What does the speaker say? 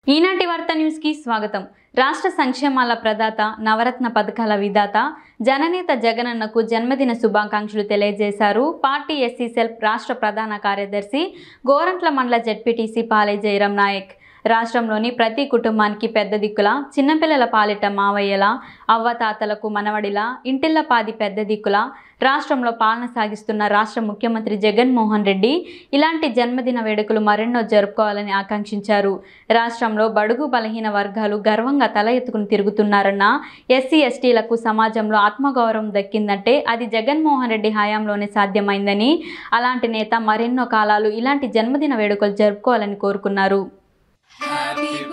ఈనాటి వార్త న్యూస్కి స్వాగతం రాష్ట్ర సంక్షేమాల ప్రదాత నవరత్న పథకాల విధాత జననేత జగనన్నకు జన్మదిన శుభాకాంక్షలు తెలియజేశారు పార్టీ ఎస్సీ సెల్ఫ్ రాష్ట్ర ప్రధాన కార్యదర్శి గోరంట్ల మండల జడ్పీటీసీ పాలే జయరాం నాయక్ రాష్ట్రంలోని ప్రతి కుటుంబానికి పెద్ద దిక్కుల చిన్నపిల్లల పాలిట మావయ్యల అవ్వతాతలకు మనవడిలా ఇంటిళ్ల పాది పెద్ద దిక్కుల రాష్ట్రంలో పాలన సాగిస్తున్న రాష్ట్ర ముఖ్యమంత్రి జగన్మోహన్ రెడ్డి ఇలాంటి జన్మదిన వేడుకలు మరెన్నో జరుపుకోవాలని ఆకాంక్షించారు రాష్ట్రంలో బడుగు బలహీన వర్గాలు గర్వంగా తల ఎత్తుకుని తిరుగుతున్నారన్న ఎస్సీ ఎస్టీలకు సమాజంలో ఆత్మగౌరవం దక్కిందంటే అది జగన్మోహన్ రెడ్డి హయాంలోనే సాధ్యమైందని అలాంటి నేత మరెన్నో కాలాలు ఇలాంటి జన్మదిన వేడుకలు జరుపుకోవాలని కోరుకున్నారు Happy